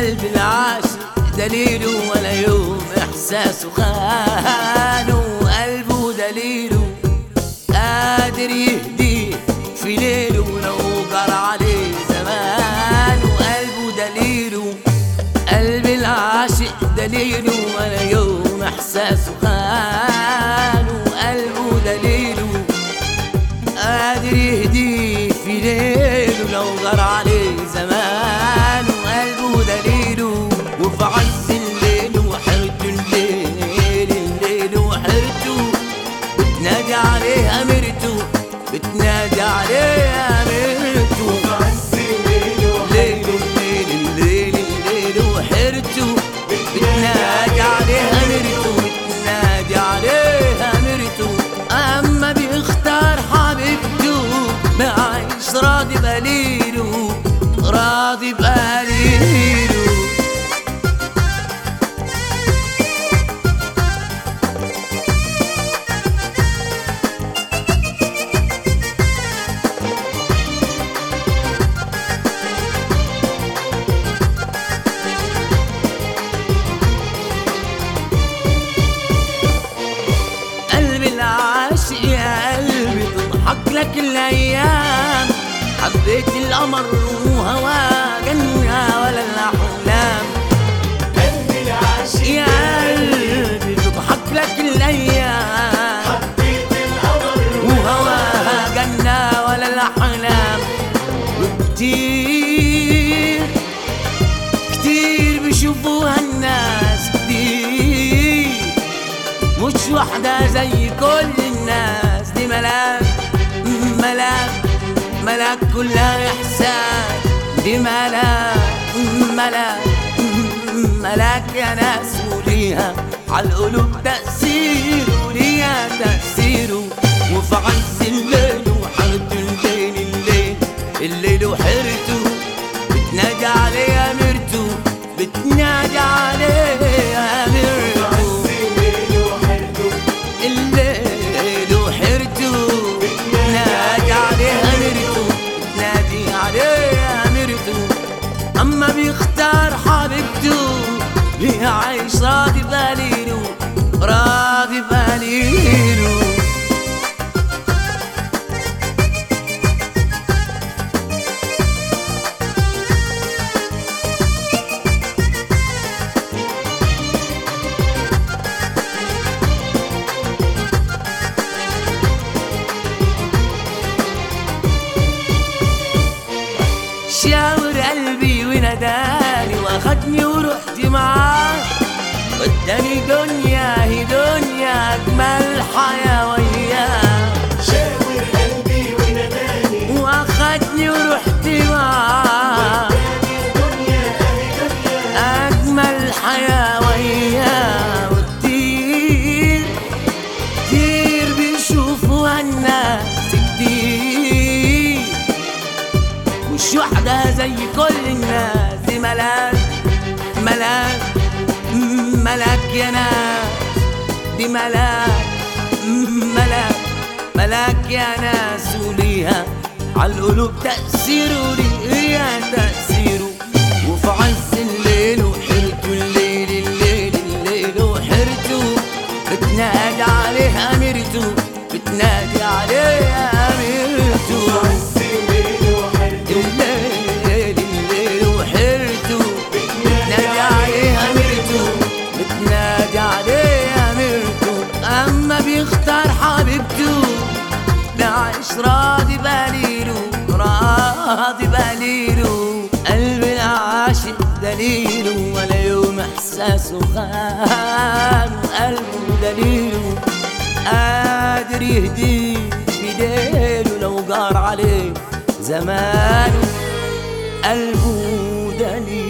قلب العاشق دليله ولا يوم احساسه خانه قلبه دليله قادر يهديه في ليله لو جرى عليه زمان وقلبه دليله قلب العاشق دليله ولا يوم احساسه خانه قلبه دليله قادر يهديه في ليله لو غار عليه زمان وقلبه دليله وفي عز الليل وحرته الليل الليل وحرته بتنادي عليه أميرته بتنادي عليه أميرته الليل الليل الليل الليل وحرته بتنادي عليه أميرته بتنادي عليه أميرته أما بيختار حبيبته بعيش راضي بقليله راضي بقليله قلبي العاشق يا قلبي تضحك لك الايام حبيت القمر وهواه جنة ولا الاحلام قلبي العاشق يا قلبي تضحك لك الايام حبيت القمر وهواها جنة ولا الأحلام وكتير كتير بيشوفوها الناس كتير مش واحدة زي كل الناس دي ملاك ملاك ملاك كلها إحساس دي ملاك ملاك ملاك يا ناس وليها عالقلوب تأثير وليها تأثير وفي عز الليل وحرته الليل الليل الليل وحرته بتنادي عليه أميرته بتنادي عليه أميرته الليل وحرته الليل وحرته بتنادي عليه أميرته بتنادي عليه أميرته أما بيختار حبيبته بيعيش راضي بقليله راضي بقليله شاور قلبي وناداني واخدني ورحت معاه وداني دنيا هي دنيا اجمل حياه وياه شاور قلبي وناداني واخدني ورحت معاه دنيا اهي دنيا اجمل حياه وياه وكتير كتير بيشوفوا الناس كتير مش واحدة زي كل الناس دي ملاك ملاك ملاك يا ناس دي ملاك ملاك ملاك يا ناس وليها عالقلوب تأثير وليها تأثير وفي عز الليل وحرته الليل الليل الليل وحرته بتنادي عليه أميرته بتنادي عليه أميرته عز الليل وحرته الليل الليل وحرته بتنادي عليها ميرته بتنادي عليها ميرته اما بيختار حبيبته بعيش راضي بقليله راضي بقليله قلب العاشق دليله ولا يوم احساسه خان قلبه دليله قادر يهديه في ليله لو جار عليه زمانه قلبه دليل